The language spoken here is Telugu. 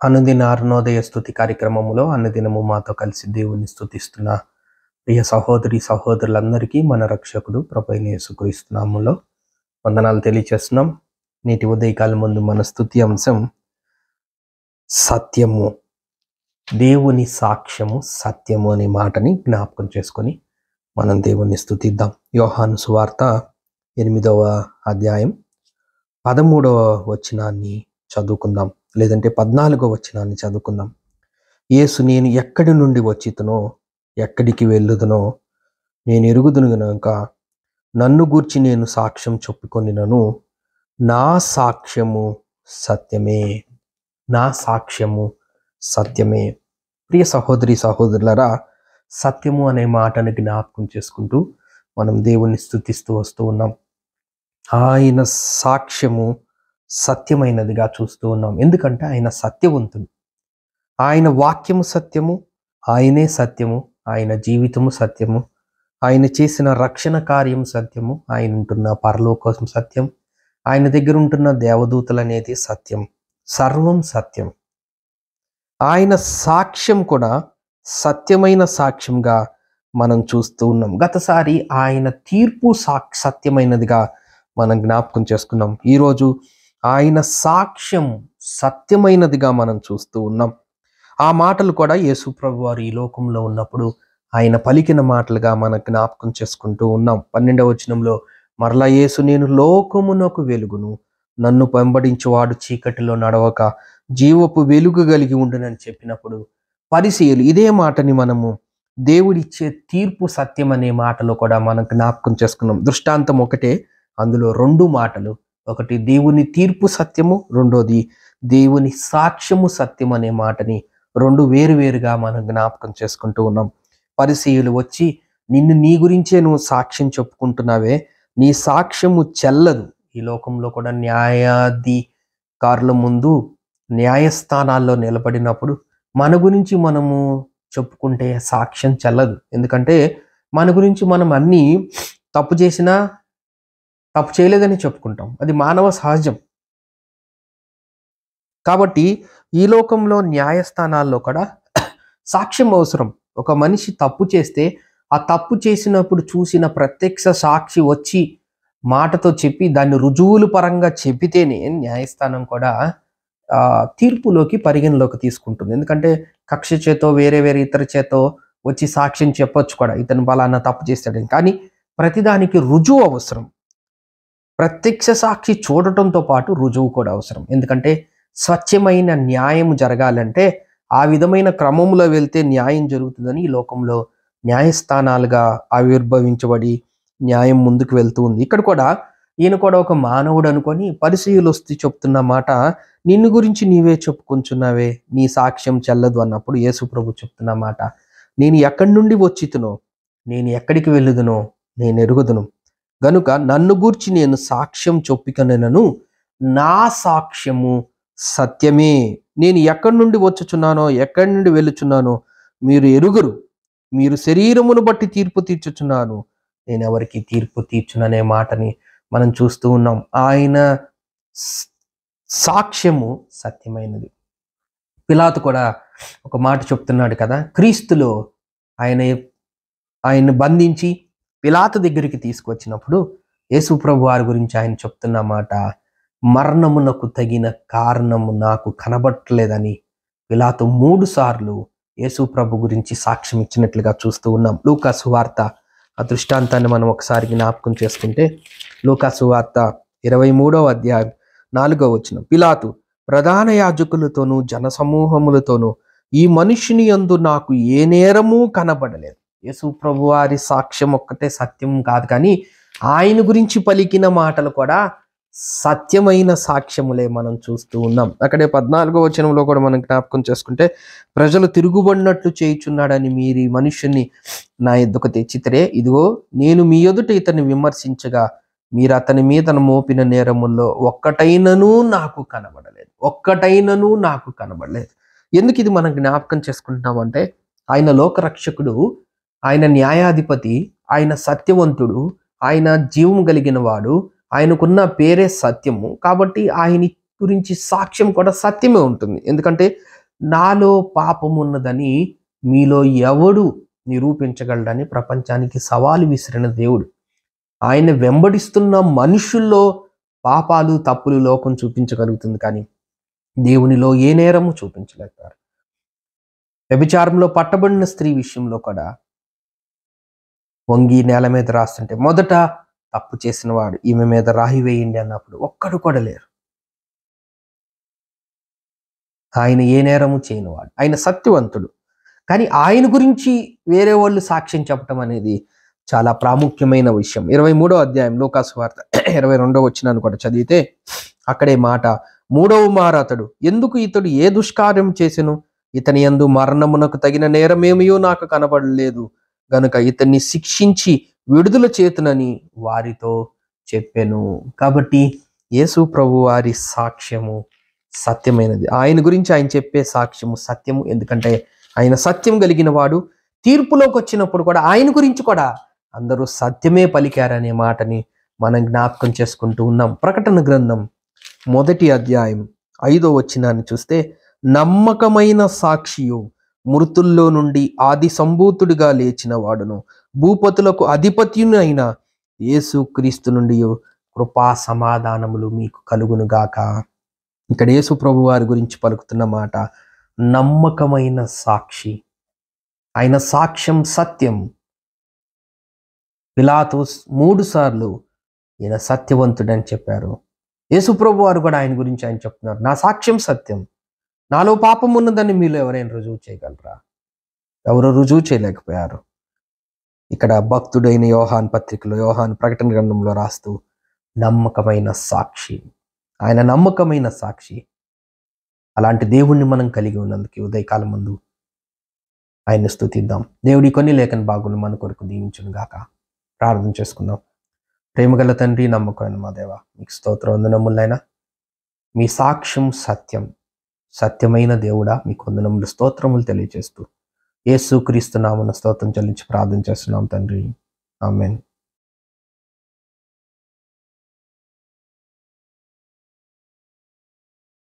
అనుదిన అరుణోదయ స్థుతి కార్యక్రమంలో అనుదినము మాతో కలిసి దేవుని స్థుతిస్తున్న ప్రియ సహోదరి సహోదరులందరికీ మన రక్షకుడు ప్రభైన యేసుక్రీస్తునామంలో వందనాలు తెలియచేస్తున్నాం నేటి ఉదయకాలం ముందు మన స్థుతి అంశం సత్యము దేవుని సాక్ష్యము సత్యము అనే మాటని జ్ఞాపకం చేసుకొని మనం దేవుణ్ణి స్థుతిద్దాం యోహాను సువార్త ఎనిమిదవ అధ్యాయం పదమూడవ వచనాన్ని చదువుకుందాం లేదంటే పద్నాలుగో వచనాన్ని చదువుకుందాం యేసు నేను ఎక్కడి నుండి వచ్చితునో ఎక్కడికి వెళ్ళుదునో నేను ఎరుగుదును గనుక నన్ను గూర్చి నేను సాక్ష్యం చెప్పుకొనినను నా సాక్ష్యము సత్యమే నా సాక్ష్యము సత్యమే ప్రియ సహోదరి సహోదరులరా సత్యము అనే మాటను జ్ఞాపకం చేసుకుంటూ మనం దేవుణ్ణి స్థుతిస్తూ వస్తూ ఉన్నాం ఆయన సాక్ష్యము సత్యమైనదిగా చూస్తూ ఉన్నాం ఎందుకంటే ఆయన సత్యవంతుడు ఆయన వాక్యము సత్యము ఆయనే సత్యము ఆయన జీవితము సత్యము ఆయన చేసిన రక్షణ కార్యం సత్యము ఆయన ఉంటున్న పరలోకం సత్యం ఆయన దగ్గర ఉంటున్న దేవదూతలు అనేది సత్యం సర్వం సత్యం ఆయన సాక్ష్యం కూడా సత్యమైన సాక్ష్యంగా మనం చూస్తూ ఉన్నాం గతసారి ఆయన తీర్పు సాక్ సత్యమైనదిగా మనం జ్ఞాపకం చేసుకున్నాం ఈరోజు ఆయన సాక్ష్యం సత్యమైనదిగా మనం చూస్తూ ఉన్నాం ఆ మాటలు కూడా యేసు ప్రభు వారు ఈ లోకంలో ఉన్నప్పుడు ఆయన పలికిన మాటలుగా మనం జ్ఞాపకం చేసుకుంటూ ఉన్నాం పన్నెండవ వచనంలో మరలా యేసు నేను లోకమునకు వెలుగును నన్ను వెంబడించువాడు చీకటిలో నడవక జీవపు వెలుగు కలిగి ఉండునని చెప్పినప్పుడు పరిశీలు ఇదే మాటని మనము దేవుడిచ్చే తీర్పు సత్యం అనే మాటలో కూడా మనం జ్ఞాపకం చేసుకున్నాం దృష్టాంతం ఒకటే అందులో రెండు మాటలు ఒకటి దేవుని తీర్పు సత్యము రెండోది దేవుని సాక్ష్యము సత్యం అనే మాటని రెండు వేరువేరుగా మనం జ్ఞాపకం చేసుకుంటూ ఉన్నాం పరిశీయులు వచ్చి నిన్ను నీ గురించే నువ్వు సాక్ష్యం చెప్పుకుంటున్నావే నీ సాక్ష్యము చెల్లదు ఈ లోకంలో కూడా న్యాయాధికారుల ముందు న్యాయస్థానాల్లో నిలబడినప్పుడు మన గురించి మనము చెప్పుకుంటే సాక్ష్యం చెల్లదు ఎందుకంటే మన గురించి మనం అన్నీ తప్పు చేసినా తప్పు చేయలేదని చెప్పుకుంటాం అది మానవ సహజం కాబట్టి ఈ లోకంలో న్యాయస్థానాల్లో కూడా సాక్ష్యం అవసరం ఒక మనిషి తప్పు చేస్తే ఆ తప్పు చేసినప్పుడు చూసిన ప్రత్యక్ష సాక్షి వచ్చి మాటతో చెప్పి దాన్ని రుజువుల పరంగా చెప్పితేనే న్యాయస్థానం కూడా ఆ, తీర్పులోకి పరిగణలోకి తీసుకుంటుంది ఎందుకంటే కక్ష చేతో వేరే వేరే ఇతర చేతో వచ్చి సాక్ష్యం చెప్పొచ్చు కూడా ఇతను బలానా తప్పు చేస్తాడని కానీ ప్రతిదానికి రుజువు అవసరం ప్రత్యక్ష సాక్షి చూడటంతో పాటు రుజువు కూడా అవసరం ఎందుకంటే స్వచ్ఛమైన న్యాయం జరగాలంటే ఆ విధమైన క్రమంలో వెళ్తే న్యాయం జరుగుతుందని ఈ లోకంలో న్యాయస్థానాలుగా ఆవిర్భవించబడి న్యాయం ముందుకు వెళ్తూ ఉంది ఇక్కడ కూడా ఈయన కూడా ఒక మానవుడు అనుకొని పరిశీలు వస్తే చెప్తున్న మాట నిన్ను గురించి నీవే చెప్పుకుంటున్నావే నీ సాక్ష్యం చెల్లదు అన్నప్పుడు యేసు ప్రభు చెప్తున్న మాట నేను ఎక్కడి నుండి వచ్చితునో నేను ఎక్కడికి వెళ్ళుదునో నేను ఎరుగుదును గనుక నన్ను గూర్చి నేను సాక్ష్యం చొప్పికనను నా సాక్ష్యము సత్యమే నేను ఎక్కడి నుండి వచ్చుచున్నానో ఎక్కడి నుండి వెళ్ళుచున్నానో మీరు ఎరుగురు మీరు శరీరమును బట్టి తీర్పు తీర్చుచున్నాను నేను ఎవరికి తీర్పు తీర్చుననే మాటని మనం చూస్తూ ఉన్నాం ఆయన స- సాక్ష్యము సత్యమైనది పిలాతు కూడా ఒక మాట చెప్తున్నాడు కదా క్రీస్తులో ఆయన ఆయన్ని బంధించి పిలాతు దగ్గరికి తీసుకొచ్చినప్పుడు యేసు ప్రభు వారి గురించి ఆయన చెప్తున్న మాట మరణమునకు తగిన కారణము నాకు కనబట్టలేదని పిలాతు మూడు సార్లు యేసు ప్రభు గురించి సాక్ష్యం ఇచ్చినట్లుగా చూస్తూ ఉన్నాం లూకాసు వార్త ఆ దృష్టాంతాన్ని మనం ఒకసారి జ్ఞాపకం చేసుకుంటే లూకాసు వార్త ఇరవై మూడవ అధ్యాయం నాలుగవ వచ్చిన పిలాతు ప్రధాన యాజకులతోనూ జనసమూహములతోనూ ఈ మనుషుని యందు నాకు ఏ నేరము కనబడలేదు యేసు ప్రభు వారి సాక్ష్యం ఒక్కటే సత్యం కాదు కానీ ఆయన గురించి పలికిన మాటలు కూడా సత్యమైన సాక్ష్యములే మనం చూస్తూ ఉన్నాం అక్కడే పద్నాలుగో వచనంలో కూడా మనం జ్ఞాపకం చేసుకుంటే ప్రజలు తిరుగుబడినట్లు చేయుచున్నాడని మీరు ఈ మనుషుని నా ఎద్దుకు తెచ్చితరే ఇదిగో నేను మీ ఎదుట ఇతన్ని విమర్శించగా మీరు అతని మీద మోపిన నేరముల్లో ఒక్కటైనను నాకు కనబడలేదు ఒక్కటైనను నాకు కనబడలేదు ఎందుకు ఇది మనం జ్ఞాపకం చేసుకుంటున్నామంటే ఆయన లోకరక్షకుడు ఆయన న్యాయాధిపతి ఆయన సత్యవంతుడు ఆయన జీవం కలిగిన వాడు ఆయనకున్న పేరే సత్యము కాబట్టి ఆయన గురించి సాక్ష్యం కూడా సత్యమే ఉంటుంది ఎందుకంటే నాలో పాపం ఉన్నదని మీలో ఎవడు నిరూపించగలడని ప్రపంచానికి సవాలు విసిరిన దేవుడు ఆయన వెంబడిస్తున్న మనుషుల్లో పాపాలు తప్పులు లోకం చూపించగలుగుతుంది కానీ దేవునిలో ఏ నేరము చూపించలేకపోయారు వ్యభిచారంలో పట్టబడిన స్త్రీ విషయంలో కూడా వంగి నేల మీద రాస్తుంటే మొదట తప్పు చేసిన వాడు ఈమె మీద రాయి వేయండి అన్నప్పుడు ఒక్కడు కూడా లేరు ఆయన ఏ నేరము చేయనివాడు ఆయన సత్యవంతుడు కానీ ఆయన గురించి వేరే వాళ్ళు సాక్ష్యం చెప్పడం అనేది చాలా ప్రాముఖ్యమైన విషయం ఇరవై మూడో అధ్యాయం లోకాసు వార్త ఇరవై రెండో వచ్చినాను కూడా చదివితే అక్కడే మాట మూడవ మారు అతడు ఎందుకు ఇతడు ఏ దుష్కార్యం చేసెను ఇతని యందు మరణమునకు తగిన నేరమేమియో నాకు కనబడలేదు గనుక ఇతన్ని శిక్షించి విడుదల చేతునని వారితో చెప్పెను కాబట్టి యేసు ప్రభు వారి సాక్ష్యము సత్యమైనది ఆయన గురించి ఆయన చెప్పే సాక్ష్యము సత్యము ఎందుకంటే ఆయన సత్యం కలిగిన వాడు తీర్పులోకి వచ్చినప్పుడు కూడా ఆయన గురించి కూడా అందరూ సత్యమే పలికారనే మాటని మనం జ్ఞాపకం చేసుకుంటూ ఉన్నాం ప్రకటన గ్రంథం మొదటి అధ్యాయం ఐదో వచ్చినాన్ని చూస్తే నమ్మకమైన సాక్షియు మృతుల్లో నుండి ఆది సంభూతుడిగా లేచిన వాడును భూపతులకు అధిపత్యుని అయిన యేసు క్రీస్తు నుండి కృపా సమాధానములు మీకు కలుగునుగాక ఇక్కడ యేసు ప్రభు వారి గురించి పలుకుతున్న మాట నమ్మకమైన సాక్షి ఆయన సాక్ష్యం సత్యం పిలాతోస్ మూడు సార్లు ఈయన సత్యవంతుడని చెప్పారు యేసుప్రభు వారు కూడా ఆయన గురించి ఆయన చెప్తున్నారు నా సాక్ష్యం సత్యం నాలో పాపం ఉన్నదని మీలో ఎవరైనా రుజువు చేయగలరా ఎవరు రుజువు చేయలేకపోయారు ఇక్కడ భక్తుడైన యోహాన్ పత్రికలో యోహాన్ ప్రకటన గ్రంథంలో రాస్తూ నమ్మకమైన సాక్షి ఆయన నమ్మకమైన సాక్షి అలాంటి దేవుణ్ణి మనం కలిగి ఉన్నందుకు ఈ ఉదయకాలం ముందు ఆయన్ని స్తుతిద్దాం దేవుడి కొన్ని లేఖన బాగులు మన కొరకు దీవించును గాక ప్రార్థన చేసుకుందాం ప్రేమగల తండ్రి నమ్మకమైన మా దేవ మీకు స్తోత్రం వందనములైనా మీ సాక్ష్యం సత్యం సత్యమైన దేవుడా మీకు వందనములు స్తోత్రములు తెలియజేస్తూ యేసు క్రీస్తు నామన స్తోత్రం చెల్లించి ప్రార్థన చేస్తున్నాం తండ్రి ఆమెన్